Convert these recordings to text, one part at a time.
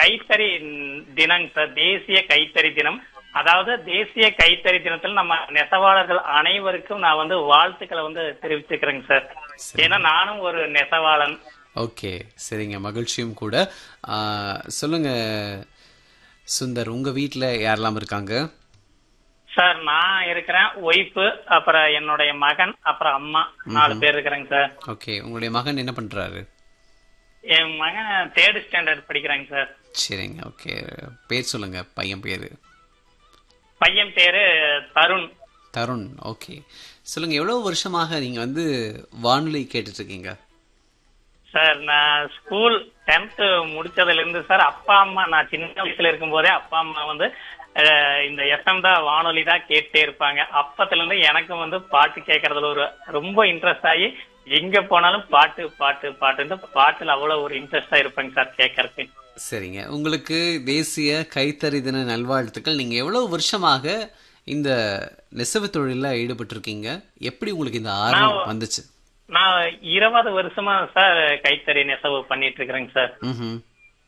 கைத்தறி தினங்க சார் தேசிய கைத்தறி தினம் அதாவது தேசிய கைத்தறி தினத்தில் நம்ம நெசவாளர்கள் அனைவருக்கும் நான் வந்து வாழ்த்துக்களை வந்து தெரிவிச்சுக்கிறேங்க சார் சரி. ஏன்னா நானும் ஒரு நெசவாளன் ஓகே சரிங்க மகிழ்ச்சியும் கூட ஆ, சொல்லுங்க சுந்தர் உங்க வீட்ல யாரெல்லாம் இருக்காங்க சார் நான் இருக்கிறேன் ஒய்ஃபு அப்புறம் என்னுடைய மகன் அப்புறம் அம்மா நாலு பேர் இருக்கிறேங்க சார் ஓகே உங்களுடைய மகன் என்ன பண்றாரு என் மகன் தேர்ட் ஸ்டாண்டர்ட் படிக்கிறாங்க சார் சரிங்க ஓகே பேர் சொல்லுங்க பையன் பேரு பையன் பேரு தருண் தருண் ஓகே சொல்லுங்க எவ்வளவு வருஷமாக நீங்க வந்து வானொலி கேட்டுட்டு இருக்கீங்க சார் நான் ஸ்கூல் டென்த் முடிச்சதுல இருந்து சார் அப்பா அம்மா நான் சின்ன வயசுல இருக்கும் போதே அப்பா அம்மா வந்து அஹ், இந்த எஃப்எம் தான் வானொலி தான் கேட்டே இருப்பாங்க அப்பத்துல இருந்து எனக்கும் வந்து பாட்டு கேட்கறதுல ஒரு ரொம்ப இன்ட்ரெஸ்ட் ஆகி எங்க போனாலும் பாட்டு பாட்டு பாட்டுன்னு பாட்டுல அவ்வளவு ஒரு இன்ட்ரெஸ்டா இருப்பேங்க சார் கேட்கறதுக்கு சரிங்க உங்களுக்கு தேசிய கைத்தறி தின நல்வாழ்த்துக்கள் நீங்க எவ்வளவு வருஷமாக இந்த நெசவு தொழில ஈடுபட்டிருக்கீங்க எப்படி உங்களுக்கு இந்த ஆர்வம் வந்துச்சு நான் இருபது வருஷமா சார் கைத்தறி நெசவு பண்ணிட்டு இருக்கிறேங்க சார் ம்ஹும்.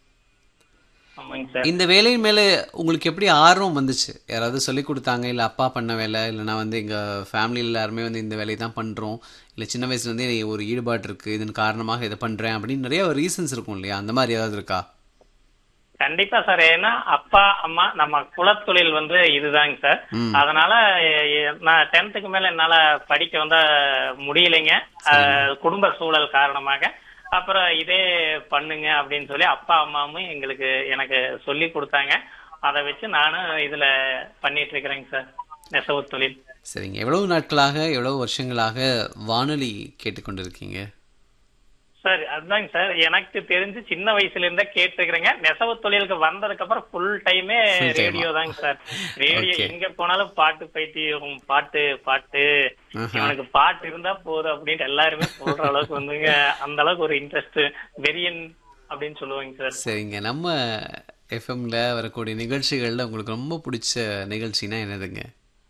ஆமாங்க சார் இந்த வேலையின் மேல உங்களுக்கு எப்படி ஆர்வம் வந்துச்சு யாராவது சொல்லி கொடுத்தாங்க இல்ல அப்பா பண்ண வேலை இல்லைன்னா வந்து எங்க ஃபேமிலியில் எல்லாருமே வந்து இந்த வேலையை தான் பண்றோம் இல்ல சின்ன வயசுல இருந்தே ஒரு ஈடுபாடு இருக்கு இதன் காரணமாக இதை பண்றேன் அப்படின்னு நிறைய ரீசன்ஸ் இருக்கும் இல்லையா அந்த மாதிரி ஏதாவது இருக்கா கண்டிப்பா சார் ஏன்னா அப்பா அம்மா நம்ம குலத்தொழில் வந்து இதுதாங்க சார் ம். அதனால எ- எ- நான் டென்த்துக்கு மேல என்னால படிக்க வந்து முடியலைங்க அஹ், குடும்ப சூழல் காரணமாக அப்புறம் இதே பண்ணுங்க அப்படின்னு சொல்லி அப்பா அம்மாவும் எங்களுக்கு எனக்கு சொல்லி கொடுத்தாங்க அதை வச்சு நானும் இதுல பண்ணிட்டு இருக்கிறேங்க சார் நெசவு தொழில் சரிங்க எவ்வளவு நாட்களாக எவ்வளவு வருஷங்களாக வானொலி கேட்டுக்கொண்டிருக்கீங்க சார் அதுதாங்க சார் எனக்கு தெரிஞ்சு சின்ன வயசுல இருந்தே கேட்டுருக்கிறேங்க நெசவு தொழிலுக்கு வந்ததுக்கு அப்புறம் ஃபுல் டைமே Full time-ஆ? ரேடியோ தாங்க சார் ரேடியோ Okay. எங்க போனாலும் பாட்டு பைத்தியம் பாட்டு பாட்டு ஆஹா. இவனுக்கு பாட்டு இருந்தா போதும் அப்படின்ட்டு எல்லாருமே சொல்ற அளவுக்கு வந்துங்க அந்த அளவுக்கு ஒரு இன்ட்ரெஸ்ட் வெரியன் அப்படின்னு சொல்லுவாங்க சார் சரிங்க நம்ம எஃப்எம்ல வரக்கூடிய நிகழ்ச்சிகள்ல உங்களுக்கு ரொம்ப பிடிச்ச நிகழ்ச்சினா என்னதுங்க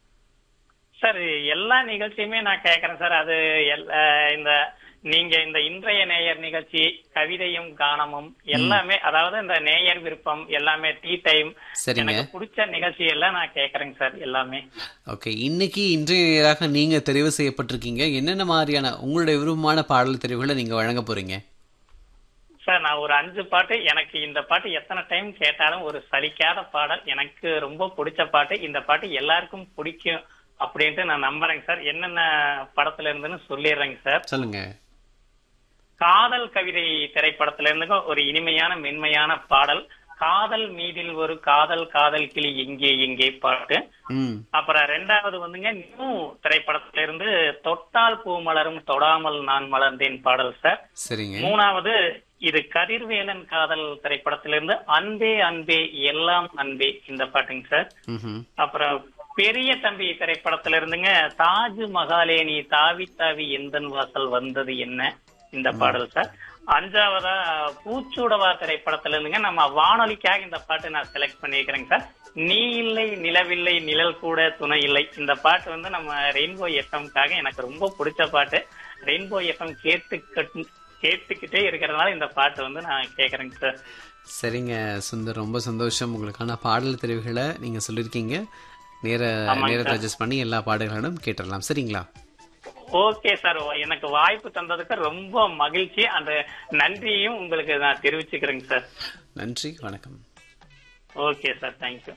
சார் எல்லா நிகழ்ச்சியுமே நான் கேக்குறேன் சார் அது எல்- அஹ் இந்த நீங்க இந்த இன்றைய நேயர் நிகழ்ச்சி கவிதையும் கானமும் எல்லாமே அதாவது இந்த நேயர் விருப்பம் எல்லாமே டீ டைம் சரிங்க எனக்கு பிடிச்ச நிகழ்ச்சி எல்லாம் நான் கேக்குறேங்க சார் எல்லாமே ஓகே இன்னைக்கு இன்றைய நேராக நீங்க தெரிவு செய்யப்பட்டிருக்கீங்க என்னென்ன மாதிரியான உங்களுடைய விருப்பமான பாடல் தெரிவுகளை நீங்க வழங்க போறீங்க சார் நான் ஒரு அஞ்சு பாட்டு எனக்கு இந்த பாட்டு எத்தனை டைம் கேட்டாலும் ஒரு சலிக்காத பாடல் எனக்கு ரொம்ப பிடிச்ச பாட்டு இந்த பாட்டு எல்லாருக்கும் பிடிக்கும் அப்படின்ட்டு நான் நம்புறேங்க சார் என்னென்ன படத்துல இருந்துன்னு சொல்லிடுறேங்க சார் சொல்லுங்க காதல் கவிதை திரைப்படத்துல இருந்து ஒரு இனிமையான மென்மையான பாடல் காதல் மீதில் ஒரு காதல் காதல் கிளி எங்கே எங்கே பாட்டு ம் அப்புறம் ரெண்டாவது வந்துங்க நியூ திரைப்படத்துல இருந்து தொட்டால் பூ மலரும் தொடாமல் நான் மலர்ந்தேன் பாடல் சார் சரிங்க மூணாவது இது கதிர்வேலன் காதல் திரைப்படத்திலிருந்து அன்பே அன்பே எல்லாம் அன்பே இந்த பாட்டுங்க சார் ம்ஹும். அப்புறம் பெரிய தம்பி திரைப்படத்துல இருந்துங்க தாஜ் மகாலே நீ தாவி தாவி எந்தன் வாசல் வந்தது என்ன இந்த பாடல் சார் அஞ்சாவதா பூச்சூடவா திரைப்படத்துல இருந்துங்க நம்ம வானொலிக்காக இந்த பாட்டு நான் செலக்ட் பண்ணியிருக்கிறேங்க சார் நீ இல்லை நிலவில்லை நிழல் கூட துணை இல்லை இந்த பாட்டு வந்து நம்ம ரெயின்போ எஃப்எம்காக எனக்கு ரொம்ப பிடிச்ச பாட்டு ரெயின்போ எஃப்எம் கேட்டு கேட்டுக்கிட்டே இருக்கிறதுனால இந்த பாட்டு வந்து நான் கேக்குறேங்க சார் சரிங்க சுந்தர் ரொம்ப சந்தோஷம் உங்களுக்கான பாடல் தெரிவுகளை நீங்க சொல்லியிருக்கீங்க நேர ஆமாங்க நேரத்தை அட்ஜஸ்ட் பண்ணி எல்லா பாடல்களும் கேட்டுடலாம் சரிங்களா ஓகே சார் எனக்கு வாய்ப்பு தந்ததுக்கு ரொம்ப மகிழ்ச்சி அந்த நன்றியையும் உங்களுக்கு நான் தெரிவிச்சுக்கிறேங்க சார் நன்றி வணக்கம் okay sir thank you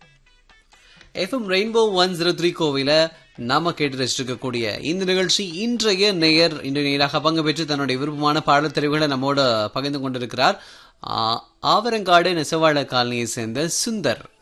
FM Rainbow one zero three கோவில நாம கேட்டு ரசிச்சிருக்கக்கூடிய இந்த நிகழ்ச்சி இன்றைய நேயர் இன்றைய நேராக பங்கு பெற்று தன்னுடைய விருப்பமான பாடல் தெரிவுகளை நம்மோட பகிர்ந்து கொண்டிருக்கிறார் ஆ, ஆவரங்காடு நெசவாள காலனியை சேர்ந்த சுந்தர்